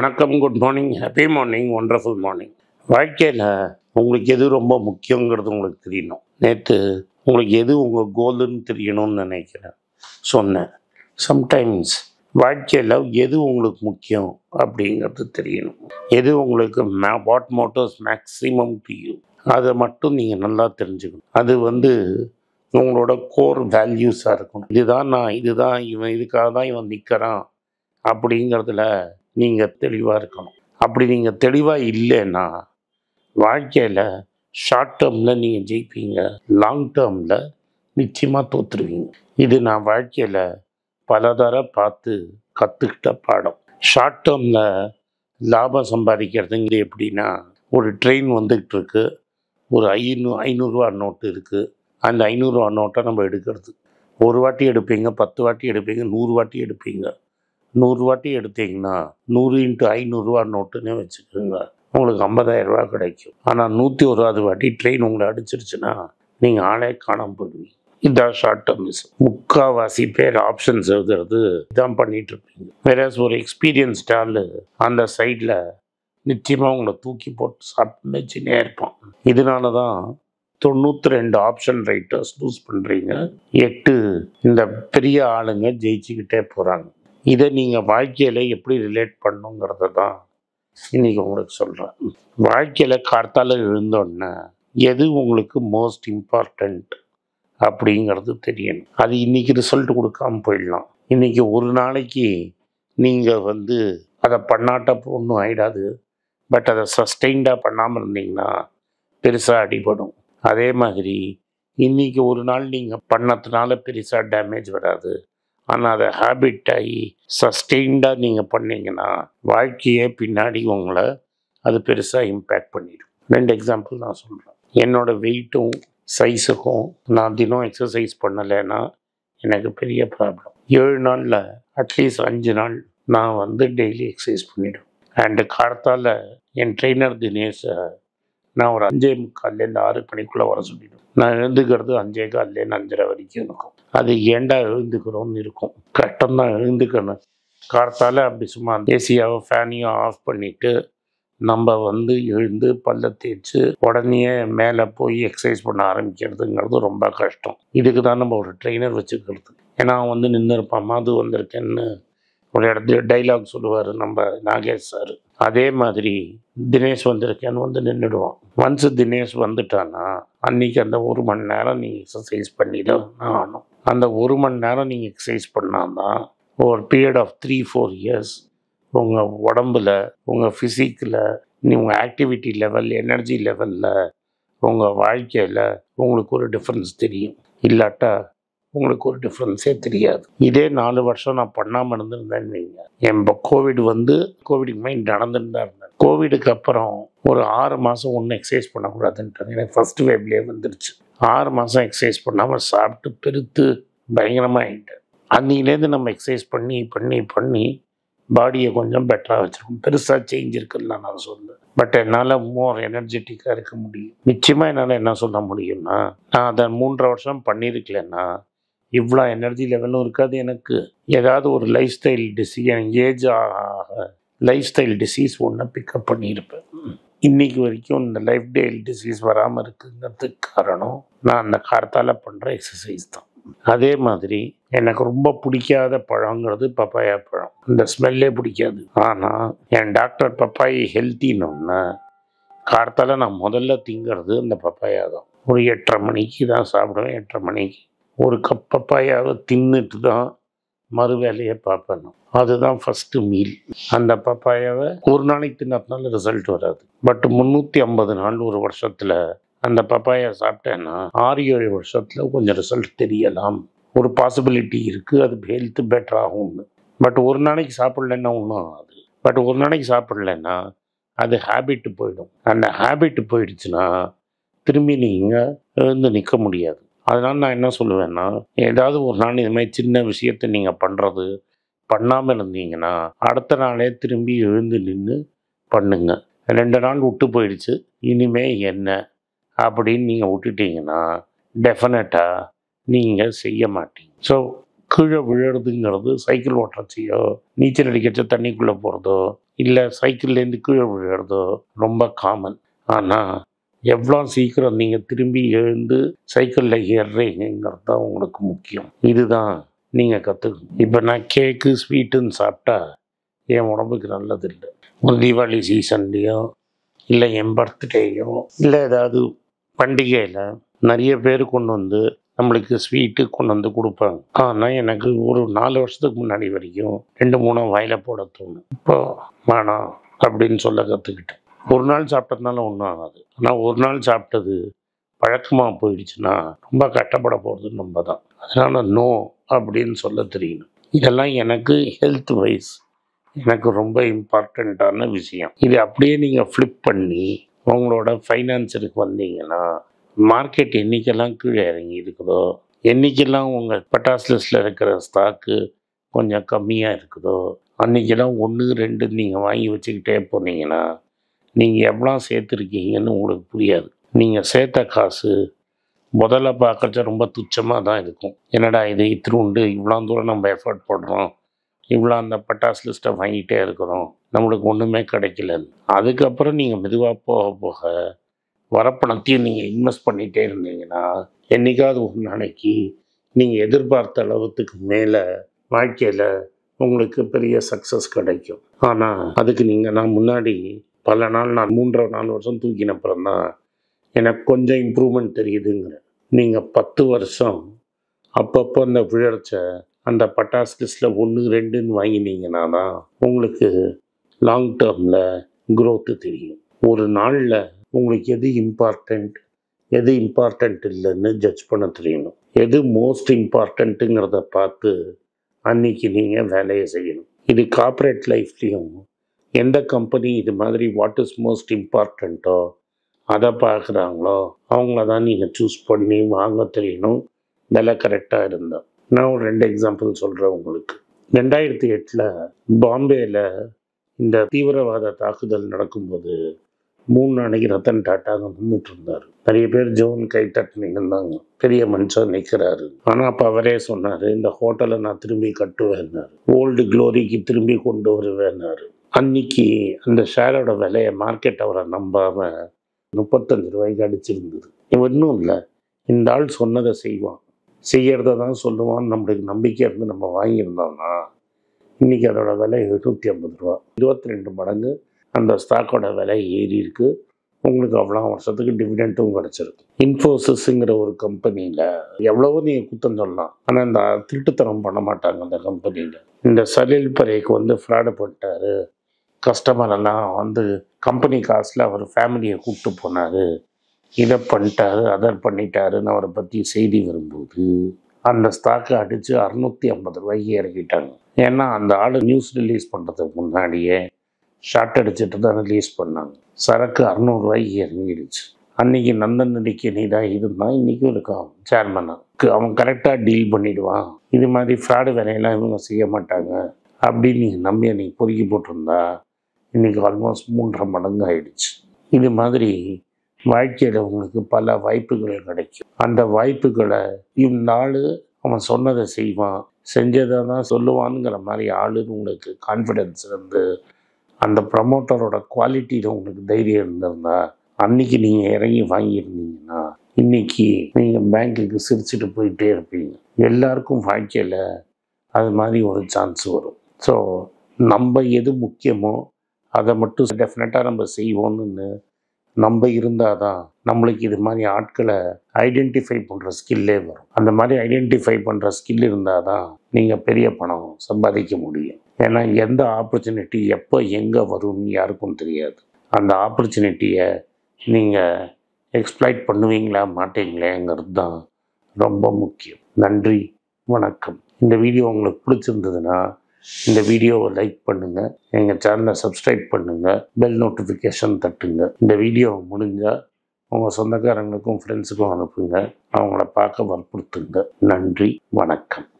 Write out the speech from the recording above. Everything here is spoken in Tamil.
வணக்கம் good morning happy morning wonderful morning வாழ்க்கையில் உங்களுக்கு எது ரொம்ப முக்கியங்கிறது உங்களுக்கு தெரியணும் நேற்று உங்களுக்கு எது உங்கள் கோலுன்னு தெரியணும்னு நினைக்கிறேன் சொன்னேன் சம்டைம்ஸ் வாழ்க்கையில் எது உங்களுக்கு முக்கியம் அப்படிங்கிறது தெரியணும் எது உங்களுக்கு may what matters maximum to you அதை மட்டும் நீங்கள் நல்லா தெரிஞ்சுக்கணும் அது வந்து உங்களோட கோர் வேல்யூஸாக இருக்கணும் இதுதான் நான் இதுதான் இவன் இதுக்காக தான் இவன் நிற்கிறான் அப்படிங்கிறதுல நீங்கள் தெளிவாக இருக்கணும் அப்படி நீங்கள் தெளிவாக இல்லைன்னா வாழ்க்கையில் ஷார்ட் டேர்மில் நீங்கள் ஜெயிப்பீங்க லாங் டேர்மில் நிச்சயமாக தோற்றுருவீங்க இது நான் வாழ்க்கையில் பலதர பார்த்து கற்றுக்கிட்ட பாடம் ஷார்ட் டேர்மில் லாபம் சம்பாதிக்கிறதுங்கிறது எப்படின்னா ஒரு ட்ரெயின் வந்துகிட்டு இருக்கு ஒரு ஐநூ ஐநூறுரூவா நோட்டு இருக்குது அந்த ஐநூறுரூவா நோட்டை நம்ம எடுக்கிறது ஒரு வாட்டி எடுப்பீங்க பத்து வாட்டி எடுப்பீங்க நூறு வாட்டி எடுப்பீங்க நூறு வாட்டி எடுத்தீங்கன்னா நூறு இன்ட்டு ஐநூறுரூவா நோட்டுன்னு வச்சுக்கோங்க உங்களுக்கு 50000 ரூபா கிடைக்கும் ஆனால் நூற்றி ஒருவாது வாட்டி ட்ரெயின் உங்களை அடிச்சிருச்சுன்னா நீங்கள் ஆளே காணாம போயிடுவீங்க இதான் ஷார்ட் டேர்மிஸ் முக்கால்வாசி பேர் ஆப்ஷன்ஸ் எழுதுறது இதான் பண்ணிட்டு இருப்பீங்க வேற ஒரு எக்ஸ்பீரியன்ஸ்ட் ஆள் அந்த சைடில் நிச்சயமாக உங்களை தூக்கி போட்டு சாப்பிட்டு வச்சுனே இருப்பான் இதனால தான் தொண்ணூற்றி ரெண்டு ஆப்ஷன் ரைட்டர்ஸ் லூஸ் பண்ணுறீங்க எட்டு இந்த பெரிய ஆளுங்க ஜெயிச்சுக்கிட்டே போகிறாங்க இதை நீங்கள் வாழ்க்கையில் எப்படி ரிலேட் பண்ணுங்கிறத தான் இன்னைக்கு உங்களுக்கு சொல்கிறேன் வாழ்க்கையில் கார்த்தால எழுந்தோடனே எது உங்களுக்கு மோஸ்ட் இம்பார்ட்டண்ட் அப்படிங்கிறது தெரியணும் அது இன்னைக்கு ரிசல்ட் கொடுக்காம போயிடலாம் இன்னைக்கு ஒரு நாளைக்கு நீங்கள் வந்து அதை பண்ணாட்ட ஒன்றும் ஆயிடாது பட் அதை சஸ்டெயின்டாக பண்ணாமல் இருந்தீங்கன்னா பெருசாக அடிபடும் அதே மாதிரி இன்னைக்கு ஒரு நாள் நீங்கள் பண்ணதுனால பெருசாக டேமேஜ் வராது ஆனால் அதை ஹேபிட் ஆகி சஸ்டெயின்டாக நீங்கள் பண்ணீங்கன்னா வாழ்க்கையே பின்னாடி உங்களை அது பெருசாக இம்பேக்ட் பண்ணிடும் ரெண்டு எக்ஸாம்பிள் நான் சொல்கிறேன் என்னோட வெயிட்டும் சைஸுக்கும் நான் தினம் எக்ஸசைஸ் பண்ணலைன்னா எனக்கு பெரிய ப்ராப்ளம் ஏழு நாளில் அட்லீஸ்ட் அஞ்சு நாள் நான் வந்து டெய்லி எக்ஸசைஸ் பண்ணிவிடுவேன் அண்டு கார்த்தால என் ட்ரெயினர் தினேஷை நான் ஒரு அஞ்சே முக்கால்லேருந்து ஆறு மணிக்குள்ளே வர சொல்லிடுவேன் நான் எழுந்துக்கிறது அஞ்சே கால்லேருந்து அஞ்சரை வரைக்கும் இருக்கும் அது ஏன்டா எழுந்துக்கிறோம்னு இருக்கும் கரெக்டாக தான் எழுந்துக்கணும் கார்த்தால அப்படி சும்மா ஏசியாவோ ஃபேனையும் ஆஃப் பண்ணிவிட்டு நம்ம வந்து எழுந்து பல்ல தேய்ச்சி உடனே மேலே போய் எக்ஸசைஸ் பண்ண ஆரம்பிக்கிறதுங்கிறது ரொம்ப கஷ்டம் இதுக்கு தான் நம்ம ஒரு ட்ரெயினர் வச்சுக்கிறது ஏன்னா அவன் வந்து நின்று இருப்பான் மாது வந்திருக்கேன்னு ஒரு இடத்துல டைலாக் சொல்லுவார் நம்ம நாகேஷ் சார் அதே மாதிரி தினேஷ் வந்திருக்கேன்னு வந்து நின்றுடுவான் ஒன்ஸ் தினேஷ் வந்துட்டான்னா அன்னைக்கு அந்த ஒரு மணி நேரம் நீங்கள் எக்ஸசைஸ் பண்ணி தான் ஆகணும் அந்த ஒரு மணி நேரம் நீங்கள் எக்ஸசைஸ் பண்ணாதான் ஒரு period of three four years உங்கள் உடம்புல உங்கள் ஃபிசிக்கில் உங்கள் ஆக்டிவிட்டி லெவல் எனர்ஜி லெவலில் உங்கள் வாழ்க்கையில் உங்களுக்கு ஒரு டிஃப்ரென்ஸ் தெரியும் இல்லாட்டா உங்களுக்கு ஒரு டிஃப்ரென்ஸே தெரியாது இதே நாலு வருஷம் நான் பண்ணாமல் இருந்திருந்தேன்னு வைங்க என் கோவிட் வந்து கோவிடுக்கு மைண்ட் நடந்துட்டு தான் இருந்தேன் கோவிடுக்கு அப்புறம் ஒரு ஆறு மாதம் ஒன்றும் எக்ஸசைஸ் பண்ணக்கூடாதுன்ட்டாங்க எனக்கு ஃபஸ்ட் வேவ்லேயே வந்துருச்சு ஆறு மாதம் எக்ஸசைஸ் பண்ணாமல் சாப்பிட்டு பெருத்து பயங்கரமாக ஆகிட்டேன் அன்னிலேருந்து நம்ம எக்ஸசைஸ் பண்ணி பண்ணி பண்ணி பாடியை கொஞ்சம் பெட்டராக வச்சிருக்கோம் பெருசாக சேஞ்ச் இருக்குன்னு நான் சொல்லுவேன் பட் என்னால் மோர் எனர்ஜெட்டிக்காக இருக்க முடியும் நிச்சயமாக என்னால் என்ன சொல்ல முடியும்னா நான் அதை மூன்றரை வருஷம் பண்ணியிருக்கலன்னா இவ்வளோ எனர்ஜி லெவலும் இருக்காது எனக்கு ஏதாவது ஒரு லைஃப் ஸ்டைல் டிசீஸ் எனக்கு ஏஜ் ஆக லைஃப் ஸ்டைல் டிசீஸ் ஒன்று பிக்கப் பண்ணியிருப்பேன் இன்னைக்கு வரைக்கும் இந்த லைஃப் ஸ்டைல் டிசீஸ் வராமல் இருக்குங்கிறதுக்கு காரணம் நான் அந்த காரத்தால் பண்ணுற எக்ஸசைஸ் தான் அதே மாதிரி எனக்கு ரொம்ப பிடிக்காத பழங்கிறது பப்பாயா பழம் இந்த ஸ்மெல்லே பிடிக்காது ஆனால் என் டாக்டர் பப்பாய் ஹெல்த்தின்னு கார்த்தால நான் முதல்ல திங்கிறது இந்த பப்பாயா தான் ஒரு எட்டரை மணிக்கு தான் சாப்பிடுவேன் எட்டரை மணிக்கு ஒரு கப் பப்பாயாவை தின்னுட்டு தான் மறு வேலையை பார்ப்பேன் நான். அதுதான் ஃபஸ்ட்டு மீல் அந்த பப்பாயாவை ஒரு நாளைக்கு தின்னதுனால ரிசல்ட் வராது பட் முந்நூற்றி ஐம்பது நாள் ஒரு வருஷத்தில் அந்த பப்பாயா சாப்பிட்டேன்னா ஆறு ஏழு வருஷத்தில் கொஞ்சம் ரிசல்ட் தெரியலாம் ஒரு பாசிபிலிட்டி இருக்குது அது ஹெல்த்து பெட்டர் ஆகும்னு பட் ஒரு நாளைக்கு சாப்பிட்லன்னா ஒன்றும் ஆகாது பட் ஒரு நாளைக்கு சாப்பிட்லன்னா அது ஹேபிட்டு போயிடும் அந்த ஹேபிட்டு போயிடுச்சுன்னா திரும்பி நீங்கள் எழுந்து நிற்க முடியாது அதனால் நான் என்ன சொல்லுவேன்னா ஏதாவது ஒரு நாள் இது மாதிரி சின்ன விஷயத்தை நீங்கள் பண்ணுறது பண்ணாமல் இருந்தீங்கன்னா அடுத்த நாளே திரும்பி எழுந்து நின்று பண்ணுங்க ரெண்டு நாள் விட்டு போயிடுச்சு இனிமே என்ன அப்படின்னு நீங்கள் விட்டுட்டீங்கன்னா டெஃபினட்டாக நீங்கள் செய்ய மாட்டீங்க ஸோ கீழே விழுறதுங்கிறது சைக்கிள் ஓட்டுறச்சையோ நீச்சல் அடிக்கிறச்ச தண்ணிக்குள்ளே போகிறதோ இல்லை சைக்கிள்லேருந்து கீழே விழுறதோ ரொம்ப காமன் ஆனால் எவ்வளோ சீக்கிரம் நீங்கள் திரும்பி எழுந்து சைக்கிளில் ஏறுறீங்கிறது தான் உங்களுக்கு முக்கியம் இதுதான் நீங்கள் கற்றுக்கணும் இப்போ நான் கேக்கு ஸ்வீட்டுன்னு சாப்பிட்டா என் உடம்புக்கு நல்லதில்லை ஒரு தீபாவளி சீசன்லேயோ இல்லை என் பர்த்டேயோ இல்லை ஏதாவது பண்டிகையில் நிறைய பேர் கொண்டு வந்து நம்மளுக்கு ஸ்வீட்டு கொண்டு வந்து கொடுப்பாங்க ஆனால் எனக்கு ஒரு நாலு வருஷத்துக்கு முன்னாடி வரைக்கும் ரெண்டு மூணு வாயில போட தோணும் இப்போ வேணாம் அப்படின்னு சொல்ல கற்றுக்கிட்டேன் ஒரு நாள் சாப்பிட்டதுனால ஒன்றும் ஆகாது ஆனால் ஒரு நாள் சாப்பிட்டது பழக்கமாக போயிடுச்சுன்னா ரொம்ப கட்டப்பட போகிறது நம்ம தான் அதனால் நோ அப்படின்னு சொல்ல தெரியணும் இதெல்லாம் எனக்கு ஹெல்த் வைஸ் எனக்கு ரொம்ப இம்பார்ட்டண்ட்டான விஷயம் இது அப்படியே நீங்கள் ஃப்ளிப் பண்ணி உங்களோட ஃபைனான்ஸருக்கு வந்தீங்கன்னா மார்க்கெட் என்னைக்கெல்லாம் கீழே இறங்கி இருக்குதோ என்னைக்கெல்லாம் உங்கள் பட்டாஸ் லிஸ்ட்டில் இருக்கிற ஸ்டாக்கு கொஞ்சம் கம்மியாக இருக்குதோ அன்றைக்கெல்லாம் ஒன்று ரெண்டு நீங்கள் வாங்கி வச்சுக்கிட்டே போனீங்கன்னா நீங்கள் எவ்வளோ சேர்த்துருக்கீங்கன்னு உங்களுக்கு புரியாது நீங்கள் சேர்த்த காசு முதல்ல பார்க்கறச்ச ரொம்ப துச்சமாக தான் இருக்கும் என்னடா இது இத்திருண்டு இவ்வளோ தூரம் நம்ம எஃபர்ட் போடுறோம் இவ்வளோ அந்த பட்டாஸ் லிஸ்ட்டை வாங்கிட்டே இருக்கிறோம் நம்மளுக்கு ஒன்றுமே கிடைக்கல அதுக்கப்புறம் நீங்கள் மெதுவாக போக போக வரப்பணத்தையும் நீங்கள் இன்வெஸ்ட் பண்ணிகிட்டே இருந்தீங்கன்னா என்றைக்காவது ஒரு நாளைக்கு நீங்கள் எதிர்பார்த்த அளவுக்கு மேலே வாழ்க்கையில் உங்களுக்கு பெரிய சக்ஸஸ் கிடைக்கும் ஆனால் அதுக்கு நீங்கள் நான் முன்னாடி பல நாள் நான் மூன்றரை நாலு வருஷம் தூக்கின அப்புறம் தான் எனக்கு கொஞ்சம் இம்ப்ரூவ்மெண்ட் தெரியுதுங்கிற நீங்கள் பத்து வருஷம் அப்பப்போ அந்த விழர்ச்ச அந்த பட்டாஸ் லிஸ்ட்டில் ஒன்று ரெண்டுன்னு வாங்கினீங்கன்னா தான் உங்களுக்கு லாங் டேர்மில் growth தெரியும் ஒரு நாளில் உங்களுக்கு எது இம்பார்ட்டண்ட் எது இம்பார்ட்டண்ட் இல்லைன்னு ஜட்ஜ் பண்ண தெரியணும் எது மோஸ்ட் இம்பார்ட்டண்ட்டுங்கிறத பார்த்து அன்னைக்கு நீங்கள் வேலையை செய்யணும் இது கார்ப்பரேட் லைஃப்லேயும் எந்த கம்பெனி இது மாதிரி வாட் இஸ் மோஸ்ட் இம்பார்ட்டண்ட்டோ அதை பார்க்குறாங்களோ அவங்கள தான் நீங்கள் சூஸ் பண்ணி வாங்க தெரியணும் விலை கரெக்டாக இருந்தால் நான் ஒரு ரெண்டு எக்ஸாம்பிள் சொல்கிறேன் உங்களுக்கு ரெண்டாயிரத்தி எட்டில் பாம்பேயில் இந்த தீவிரவாத தாக்குதல் நடக்கும்போது மூணு நாளைக்கு ரத்தன் டாட்டா அங்கே நின்றுட்டு இருந்தார் நிறைய பேர் ஜோன் கை தட்டினீங்க இருந்தாங்க பெரிய மனுஷன் நிற்கிறாரு ஆனால் அப்போ அவரே சொன்னார் இந்த ஹோட்டலை நான் திரும்பி கட்டுவேன்னாரு ஓல்டு க்ளோரிக்கு திரும்பி கொண்டு வருவேன்னாரு அன்னைக்கு அந்த ஷேரோட விலையை மார்க்கெட் அவரை நம்பாம முப்பத்தஞ்சு ரூபாய்க்கு அடிச்சிருந்தது ஒன்றும் இல்லை இந்த ஆள் சொன்னதை செய்வான் செய்யறத தான் சொல்லுவான் நம்மளுக்கு நம்பிக்கை இருந்து நம்ம வாங்கியிருந்தோம்னா இன்னைக்கு அதோட விலை எழுநூற்றி ஐம்பது ரூபா இருபத்தி ரெண்டு மடங்கு அந்த ஸ்டாக்கோட விலை ஏறி இருக்கு உங்களுக்கு அவ்வளோ வருஷத்துக்கு டிவிடெண்ட்டும் கிடச்சிருக்கு இன்ஃபோசிஸுங்கிற ஒரு கம்பெனியில் எவ்வளவோ நீங்கள் குத்தம் சொல்லலாம் ஆனால் இந்த திருட்டுத்தனம் பண்ண மாட்டாங்க அந்த கம்பெனியில் இந்த சலீல் பரேக்கு வந்து ஃப்ராடு பண்ணிட்டாரு கஸ்டமர் எல்லாம் வந்து கம்பெனி காசில் அவர் ஃபேமிலியை கூப்பிட்டு போனார் இதை பண்ணிட்டாரு அதை பண்ணிட்டாருன்னு அவரை பற்றி செய்தி வரும்போது அந்த ஸ்டாக்கை அடித்து அறுநூற்றி ஐம்பது ரூபாய்க்கு இறக்கிட்டாங்க ஏன்னா அந்த ஆள் நியூஸ் ரிலீஸ் பண்ணுறதுக்கு முன்னாடியே ஷார்ட் அடிச்சுட்டு தான் ரிலீஸ் பண்ணாங்க சரக்கு அறநூறுவாய்க்கு இறங்கிடுச்சு அன்னைக்கு நந்தன் நடிக்க நீ தான் இருந்தான் இன்றைக்கும் இருக்கான் சேர்மனாக அவன் கரெக்டாக டீல் பண்ணிடுவான் இது மாதிரி ஃப்ராடு வேலையெல்லாம் இவங்க செய்ய மாட்டாங்க அப்படின்னு நீங்கள் நம்பி அன்றைக்கி பொறுக்கி போட்டிருந்தா இன்றைக்கி ஆல்மோஸ்ட் மூன்றரை மடங்கு ஆயிடுச்சு இது மாதிரி வாழ்க்கையில் உங்களுக்கு பல வாய்ப்புகள் கிடைக்கும் அந்த வாய்ப்புகளை இந்த ஆள் அவன் சொன்னதை செய்வான் செஞ்சதை தான் சொல்லுவானுங்கிற மாதிரி ஆளுன்னு உங்களுக்கு கான்ஃபிடென்ஸ் இருந்து அந்த ப்ரமோட்டரோட குவாலிட்டியில் உங்களுக்கு தைரியம் இருந்திருந்தா அன்னைக்கு நீங்கள் இறங்கி வாங்கியிருந்தீங்கன்னா இன்னைக்கு நீங்கள் பேங்க்குக்கு சிரிச்சுட்டு போயிட்டே இருப்பீங்க எல்லாருக்கும் வாழ்க்கையில் அது மாதிரி ஒரு சான்ஸ் வரும் ஸோ நம்ம எது முக்கியமோ அதை மட்டும் டெஃபினட்டாக நம்ம செய்வோம்னு நம்ம இருந்தால் தான் நம்மளுக்கு இது மாதிரி ஆட்களை ஐடென்டிஃபை பண்ணுற ஸ்கில்லே வரும் அந்த மாதிரி ஐடென்டிஃபை பண்ணுற ஸ்கில் இருந்தால் தான் நீங்கள் பெரிய பணம் சம்பாதிக்க முடியும் ஏன்னா எந்த ஆப்பர்ச்சுனிட்டி எப்போ எங்கே வரும்னு யாருக்கும் தெரியாது அந்த ஆப்பர்ச்சுனிட்டியை நீங்கள் எக்ஸ்ப்ளாய்ட் பண்ணுவீங்களா மாட்டீங்களேங்கிறது தான் ரொம்ப முக்கியம் நன்றி வணக்கம் இந்த வீடியோ உங்களுக்கு பிடிச்சிருந்ததுன்னா இந்த வீடியோவை லைக் பண்ணுங்கள் எங்கள் சேனலை சப்ஸ்கிரைப் பண்ணுங்கள் பெல் நோட்டிஃபிகேஷன் தட்டுங்க இந்த வீடியோ முடிஞ்சால் உங்கள் சொந்தக்காரங்களுக்கும் ஃப்ரெண்ட்ஸுக்கும் அனுப்புங்க அவங்கள பார்க்க வற்புறுத்துங்க நன்றி வணக்கம்